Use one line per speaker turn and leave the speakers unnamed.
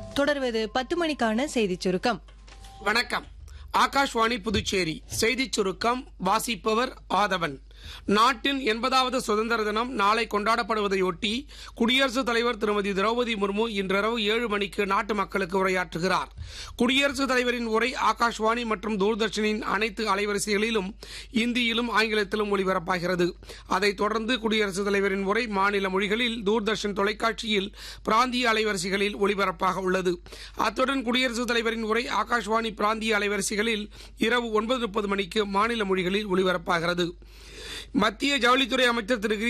தொடர்வது பத்து மணிக்கான செய்திச் சுருக்கம்
வணக்கம் ஆகாஷ்வாணி புதுச்சேரி செய்திச் சுருக்கம் வாசிப்பவர் ஆதவன் நாட்டின் எண்பதாவது சுதந்திர தினம் நாளை கொண்டாடப்படுவதையொட்டி குடியரசுத் தலைவர் திருமதி திரௌபதி முர்மு இன்றிரவு ஏழு மணிக்கு நாட்டு மக்களுக்கு உரையாற்றுகிறார் குடியரசுத் தலைவரின் உரை ஆகாஷ்வாணி மற்றும் தூர்தர்ஷனின் அனைத்து அலைவரிசைகளிலும் இந்தியிலும் ஆங்கிலத்திலும் ஒளிபரப்பாகிறது அதைத் தொடர்ந்து குடியரசுத் தலைவரின் உரை மாநில மொழிகளில் தூர்தர்ஷன் தொலைக்காட்சியில் பிராந்திய அலைவரிசைகளில் ஒளிபரப்பாக உள்ளது அத்துடன் குடியரசுத் தலைவரின் உரை ஆகாஷ்வாணி பிராந்திய அலைவரிசைகளில் இரவு ஒன்பது முப்பது மணிக்கு மாநில மொழிகளில் ஒளிபரப்பாகிறது மத்திய ஜவுளித்துறை அமைச்சர் திரு